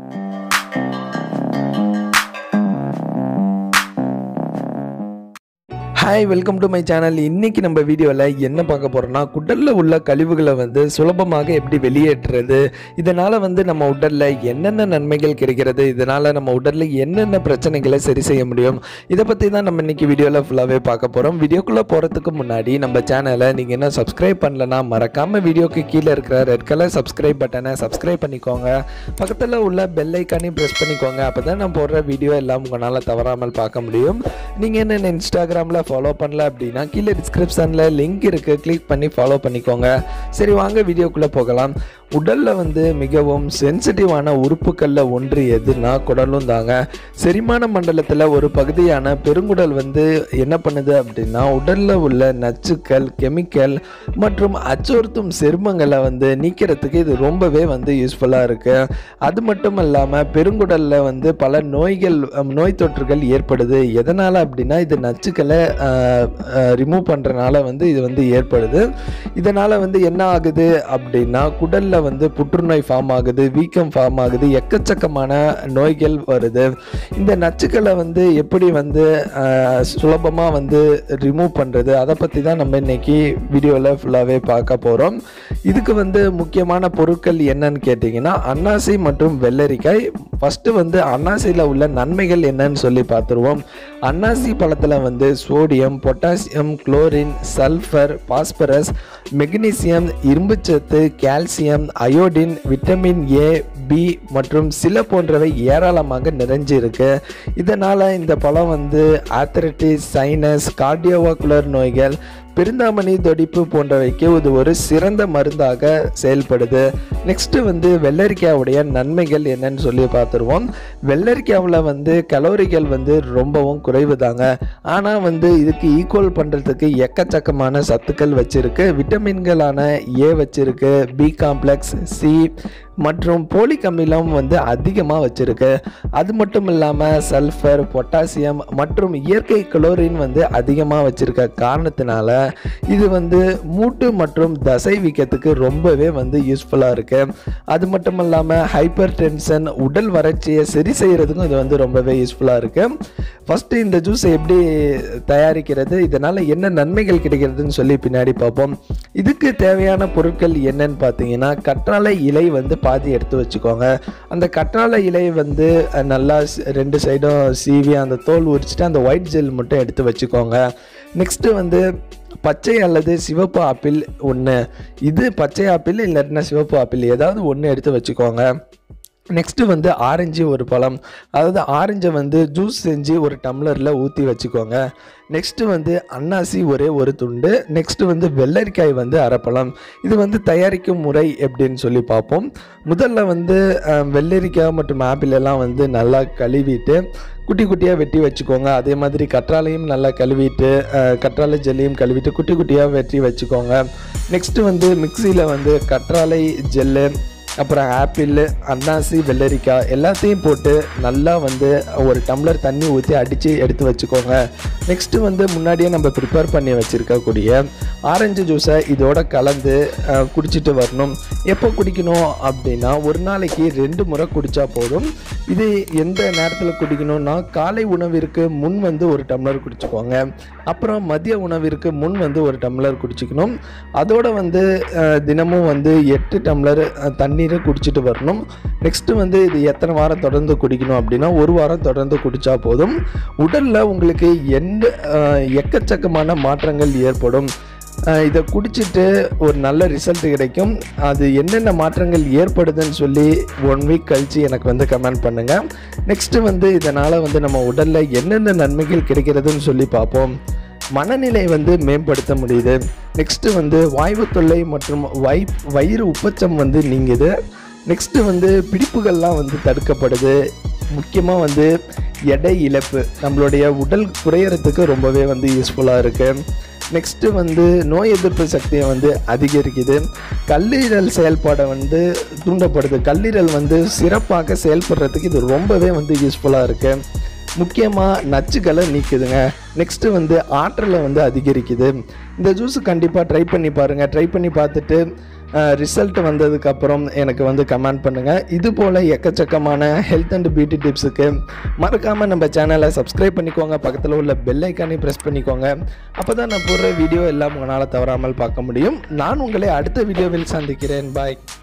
hi welcome to my channel இன்னைக்கு நம்ம வீடியோவில் என்ன பார்க்க போகிறோம்னா குடலில் உள்ள கழிவுகளை வந்து சுலபமாக எப்படி வெளியேற்றுறது இதனால் வந்து நம்ம உடலில் என்னென்ன நன்மைகள் கிடைக்கிறது இதனால் நம்ம உடலில் என்னென்ன பிரச்சனைகளை சரி செய்ய முடியும் இதை பற்றி தான் நம்ம இன்னைக்கு வீடியோவில் ஃபுல்லாகவே பார்க்க போகிறோம் வீடியோக்குள்ளே போகிறதுக்கு முன்னாடி நம்ம சேனலை நீங்கள் என்ன சப்ஸ்கிரைப் பண்ணலன்னா மறக்காமல் வீடியோக்கு கீழே இருக்கிற ரெட் கலர் சப்ஸ்கிரைப் பட்டனை சப்ஸ்கிரைப் பண்ணிக்கோங்க பக்கத்தில் உள்ள பெல் ஐக்கானையும் ப்ரெஸ் பண்ணிக்கோங்க அப்போ தான் நான் போடுற வீடியோ எல்லாம் உங்களால் தவறாமல் பார்க்க முடியும் நீங்கள் என்ன இன்ஸ்டாகிராமில் ஃபாலோ பண்ணல அப்படின்னா கீழே டிஸ்கிரிப்ஷனில் லிங்க் இருக்குது கிளிக் பண்ணி ஃபாலோ பண்ணிக்கோங்க சரி வாங்க வீடியோக்குள்ளே போகலாம் உடலில் வந்து மிகவும் சென்சிட்டிவான உறுப்புகளில் ஒன்று எதுனா குடலும் தாங்க செரிமான மண்டலத்தில் ஒரு பகுதியான பெருங்குடல் வந்து என்ன பண்ணுது அப்படின்னா உடலில் உள்ள நச்சுக்கள் கெமிக்கல் மற்றும் அச்சுறுத்தும் செருமங்களை வந்து நீக்கிறதுக்கு இது ரொம்பவே வந்து யூஸ்ஃபுல்லாக இருக்குது அது மட்டும் இல்லாமல் பெருங்குடலில் வந்து பல நோய்கள் அஹ், நோய் தொற்றுகள் ஏற்படுது எதனால் அப்படின்னா இது நச்சுக்களை ரிமூவ் பண்ணுறனால வந்து இது வந்து ஏற்படுது இதனால் வந்து என்ன ஆகுது அப்படின்னா குடலில் வந்து புற்றுநோய் ஃபார்ம் ஆகுது வீக்கம் ஃபார்ம் ஆகுது எக்கச்சக்கமான நோய்கள் வருது இந்த நச்சுக்களை வந்து எப்படி வந்து சுலபமாக வந்து ரிமூவ் பண்ணுறது அதை பற்றி தான் நம்ம இன்னைக்கு வீடியோவில் ஃபுல்லாகவே பார்க்க போகிறோம் இதுக்கு வந்து முக்கியமான பொருட்கள் என்னன்னு கேட்டிங்கன்னா அன்னாசி மற்றும் வெள்ளரிக்காய் ஃபஸ்ட்டு வந்து அன்னாசியில் உள்ள நன்மைகள் என்னன்னு சொல்லி பார்த்துருவோம் அன்னாசி பழத்தில் வந்து sodium potassium chlorine sulphur phosphorus magnesium இரும்புச்சத்து calcium iodine vitamin A B மற்றும் சில போன்றவை ஏராளமாக நிறைஞ்சிருக்கு இதனால் இந்த பழம் வந்து ஆத்தரைட்டிஸ் சைனஸ் கார்டியோவாக்குலர் நோய்கள் பெருந்தாமணி தொடிப்பு போன்றவைக்கு இது ஒரு சிறந்த மருந்தாக செயல்படுது நெக்ஸ்ட்டு வந்து வெள்ளரிக்காவுடைய நன்மைகள் என்னன்னு சொல்லி பார்த்துருவோம் வெள்ளரிக்காவில் வந்து கலோரிகள் வந்து ரொம்பவும் குறைவு தாங்க ஆனால் வந்து இதுக்கு ஈக்குவல் பண்ணுறதுக்கு எக்கச்சக்கமான சத்துக்கள் வச்சிருக்கு விட்டமின்களான ஏ வச்சிருக்கு பி காம்ப்ளெக்ஸ் சி மற்றும் போலிக் அமிலம் வந்து அதிகமாக வச்சிருக்கு அது மட்டும் இல்லாமல் சல்ஃபர் பொட்டாசியம் மற்றும் இயற்கை குளோரின் வந்து அதிகமாக வச்சிருக்க காரணத்தினால இது வந்து மூட்டு மற்றும் தசை வீக்கத்துக்கு ரொம்பவே வந்து யூஸ்ஃபுல்லாக இருக்கு அது மட்டும் இல்லாமல் ஹைப்பர் டென்ஷன் உடல் வறட்சியை சரி செய்கிறதுக்கும் இது வந்து ரொம்பவே யூஸ்ஃபுல்லாக இருக்கு ஃபஸ்ட்டு இந்த ஜூஸை எப்படி தயாரிக்கிறது இதனால் என்ன நன்மைகள் கிடைக்கிறதுன்னு சொல்லி பின்னாடி பார்ப்போம் இதுக்கு தேவையான பொருட்கள் என்னன்னு பார்த்தீங்கன்னா கற்றாழை இலை வந்து பாதி எடுத்து வச்சுக்கோங்க அந்த கற்றாழை இலை வந்து அஹ், நல்லா ஸ்- ரெண்டு சைடும் சீவி அந்த தோல் உரிச்சிட்டு அந்த ஒயிட் ஜெல் மட்டும் எடுத்து வச்சுக்கோங்க நெக்ஸ்ட்டு வந்து பச்சை அல்லது சிவப்பு ஆப்பிள் ஒன்று இது பச்சை ஆப்பிள் இல்லாட்டினா சிவப்பு ஆப்பிள் ஏதாவது ஒன்று எடுத்து வச்சுக்கோங்க நெக்ஸ்ட்டு வந்து ஆரஞ்சு ஒரு பழம் அதாவது ஆரஞ்சை வந்து ஜூஸ் செஞ்சு ஒரு டம்ளரில் ஊற்றி வச்சுக்கோங்க நெக்ஸ்ட்டு வந்து அன்னாசி ஒரே ஒரு துண்டு நெக்ஸ்ட்டு வந்து வெள்ளரிக்காய் வந்து அரைப்பழம் இது வந்து தயாரிக்கும் முறை எப்படின்னு சொல்லி பார்ப்போம் முதல்ல வந்து அஹ், வெள்ளரிக்காய் மற்றும் ஆப்பிள் எல்லாம் வந்து நல்லா கழுவிட்டு குட்டி குட்டியாக வெட்டி வச்சுக்கோங்க அதே மாதிரி கற்றாழையும் நல்லா கழுவிட்டு அஹ், கற்றாழை ஜெல்லையும் கழுவிட்டு குட்டி குட்டியாக வெட்டி வச்சுக்கோங்க நெக்ஸ்ட்டு வந்து மிக்சியில் வந்து கற்றாழை ஜெல்லு அப்புறம் ஆப்பிள் அன்னாசி வெள்ளரிக்காய் எல்லாத்தையும் போட்டு நல்லா வந்து ஒரு டம்ளர் தண்ணி ஊற்றி அடித்து எடுத்து வச்சுக்கோங்க நெக்ஸ்ட்டு வந்து முன்னாடியே நம்ம ப்ரிப்பேர் பண்ணி வச்சுருக்கக்கூடிய ஆரஞ்சு ஜூஸை இதோட கலந்து அஹ், குடிச்சிட்டு வரணும் எப்போ குடிக்கணும் அப்படின்னா ஒரு நாளைக்கு ரெண்டு முறை குடித்தா போதும் இது எந்த நேரத்தில் குடிக்கணும்னா காலை உணவிற்கு முன் வந்து ஒரு டம்ளர் குடிச்சுக்கோங்க அப்புறம் மதிய உணவிற்கு முன் வந்து ஒரு டம்ளர் குடிச்சுக்கணும் அதோட வந்து அஹ், தினமும் வந்து எட்டு டம்ளர் அஹ், தண்ணீரை குடிச்சிட்டு வரணும் நெக்ஸ்ட்டு வந்து இது எத்தனை வாரம் தொடர்ந்து குடிக்கணும் அப்படின்னா ஒரு வாரம் தொடர்ந்து குடித்தா போதும் உடலில் உங்களுக்கு எந்த அஹ், எக்கச்சக்கமான மாற்றங்கள் ஏற்படும் அஹ், இதை குடிச்சிட்டு ஒரு நல்ல ரிசல்ட் கிடைக்கும் அது என்னென்ன மாற்றங்கள் ஏற்படுதுன்னு சொல்லி ஒன் வீக் கழித்து எனக்கு வந்து கமெண்ட் பண்ணுங்கள் நெக்ஸ்ட்டு வந்து இதனால் வந்து நம்ம உடலில் என்னென்ன நன்மைகள் கிடைக்கிறதுன்னு சொல்லி பார்ப்போம் மனநிலை வந்து மேம்படுத்த முடியுது நெக்ஸ்ட்டு வந்து வாய்வு தொல்லை மற்றும் வை வயிறு உப்பச்சம் வந்து நீங்குது நெக்ஸ்ட்டு வந்து பிடிப்புகள்லாம் வந்து தடுக்கப்படுது முக்கியமாக வந்து எடை இழப்பு நம்மளுடைய உடல் குறையறதுக்கு ரொம்பவே வந்து யூஸ்ஃபுல்லாக இருக்குது நெக்ஸ்ட்டு வந்து நோய் எதிர்ப்பு சக்தியை வந்து அதிகரிக்குது கல்லீரல் செயல்பாடை வந்து தூண்டப்படுது கல்லீரல் வந்து சிறப்பாக செயல்படுறதுக்கு இது ரொம்பவே வந்து யூஸ்ஃபுல்லாக இருக்குது முக்கியமாக நச்சுக்களை நீக்குதுங்க நெக்ஸ்ட்டு வந்து ஆற்றலை வந்து அதிகரிக்குது இந்த ஜூஸ் கண்டிப்பாக ட்ரை பண்ணி பாருங்கள் ட்ரை பண்ணி பார்த்துட்டு ரிசல்ட் வந்ததுக்கப்புறம் எனக்கு வந்து கமெண்ட் பண்ணுங்கள் இது போல் எக்கச்சக்கமான ஹெல்த் அண்ட் பியூட்டி டிப்ஸுக்கு மறக்காமல் நம்ம சேனலை சப்ஸ்கிரைப் பண்ணிக்கோங்க பக்கத்தில் உள்ள பெல் ஐக்கானே ப்ரெஸ் பண்ணிக்கோங்க அப்போ தான் நான் போடுற வீடியோ எல்லாம் உங்களால் தவறாமல் பார்க்க முடியும் நான் உங்களை அடுத்த வீடியோவில் சந்திக்கிறேன் பாய்